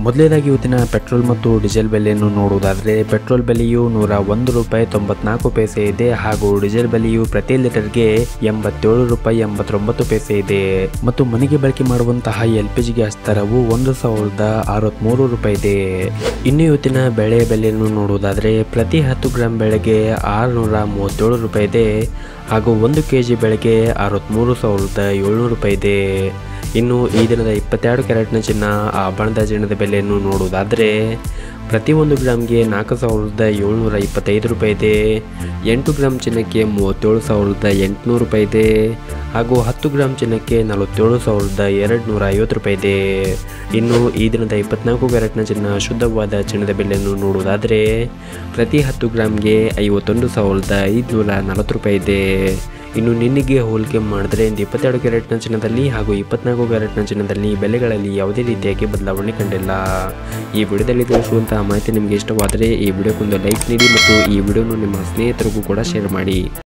ಮೊದಲನೇದಾಗಿ ಇವತ್ತಿನ ಪೆಟ್ರೋಲ್ ಮತ್ತು ಡೀಸೆಲ್ ಬೆಲೆಯನ್ನು ನೋಡುವುದಾದರೆ ಪೆಟ್ರೋಲ್ ಬೆಲೆಯು ನೂರ ಒಂದು ರೂಪಾಯಿ ತೊಂಬತ್ನಾಲ್ಕು ಪೈಸೆ ಇದೆ ಹಾಗೂ ಡೀಸೆಲ್ ಬೆಲೆಯು ಪ್ರತಿ ಲೀಟರ್ಗೆ ಎಂಬತ್ತೇಳು ರೂಪಾಯಿ ಎಂಬತ್ತೊಂಬತ್ತು ಪೈಸೆ ಇದೆ ಮತ್ತು ಮನೆಗೆ ಬಳಕೆ ಮಾಡುವಂತಹ ಎಲ್ ಪಿ ಜಿ ಗ್ಯಾಸ್ ದರವು ಒಂದು ಸಾವಿರದ ಅರವತ್ಮೂರು ರೂಪಾಯಿ ಇದೆ ಇನ್ನು ಇವತ್ತಿನ ಬೆಳೆ ಬೆಲೆಯನ್ನು ನೋಡುವುದಾದರೆ ಪ್ರತಿ ಹತ್ತು ಗ್ರಾಂ ಬೆಳೆಗೆ ಆರುನೂರ ಮೂವತ್ತೇಳು ರೂಪಾಯಿ ಇದೆ ಹಾಗೂ ಒಂದು ಕೆ ಜಿ ಬೆಳೆಗೆ ಅರವತ್ತ್ಮೂರು ಸಾವಿರದ ಏಳ್ನೂರು ರೂಪಾಯಿ ಇದೆ ಇನ್ನು ಈ ದಿನದ ಇಪ್ಪತ್ತೆರಡು ಕ್ಯಾರೆಟ್ನ ಚಿನ್ನ ಆಭರಣದ ಚಿನ್ನದ ಬೆಲೆಯನ್ನು ನೋಡುವುದಾದರೆ ಪ್ರತಿಯೊಂದು ಗ್ರಾಮ್ಗೆ ನಾಲ್ಕು ಸಾವಿರದ ಏಳ್ನೂರ ಇಪ್ಪತ್ತೈದು ರೂಪಾಯಿ ಇದೆ ಎಂಟು ಗ್ರಾಮ್ ಚಿನ್ನಕ್ಕೆ ಮೂವತ್ತೇಳು ಸಾವಿರದ ಎಂಟುನೂರು ರೂಪಾಯಿ ಇದೆ ಹಾಗೂ ಹತ್ತು ಗ್ರಾಮ್ ಚಿನ್ನಕ್ಕೆ ನಲವತ್ತೇಳು ಸಾವಿರದ ಎರಡು ನೂರ ಐವತ್ತು ರೂಪಾಯಿ ಇದೆ ಇನ್ನು ಈ ದಿನದ ಇಪ್ಪತ್ನಾಲ್ಕು ಕ್ಯಾರೆಟ್ನ ಚಿನ್ನ ಶುದ್ಧವಾದ ಚಿನ್ನದ ಬೆಲೆಯನ್ನು ನೋಡುವುದಾದರೆ ಪ್ರತಿ ಹತ್ತು ಗ್ರಾಮ್ಗೆ ಐವತ್ತೊಂದು ಸಾವಿರದ ಐದುನೂರ ನಲವತ್ತು ರೂಪಾಯಿ ಇದೆ ಇನ್ನು ನಿನ್ನೆಗೆ ಹೋಲಿಕೆ ಮಾಡಿದ್ರೆ ಇಂದು ಇಪ್ಪತ್ತೆರಡು ಕ್ಯಾರೆಟ್ನ ಚಿನ್ನದಲ್ಲಿ ಹಾಗೂ ಇಪ್ಪತ್ನಾಲ್ಕು ಕ್ಯಾರೆಟ್ನ ಚಿನ್ನದಲ್ಲಿ ಬೆಲೆಗಳಲ್ಲಿ ಯಾವುದೇ ರೀತಿಯಾಗಿ ಬದಲಾವಣೆ ಕಂಡಿಲ್ಲ ಈ ವಿಡಿಯೋದಲ್ಲಿ ತಿಳಿಸುವಂತಹ ಮಾಹಿತಿ ನಿಮಗೆ ಇಷ್ಟವಾದರೆ ಈ ವಿಡಿಯೋಕ್ಕೊಂದು ಲೈಕ್ ನೀಡಿ ಮತ್ತು ಈ ವಿಡಿಯೋನು ನಿಮ್ಮ ಸ್ನೇಹಿತರಿಗೂ ಕೂಡ ಶೇರ್ ಮಾಡಿ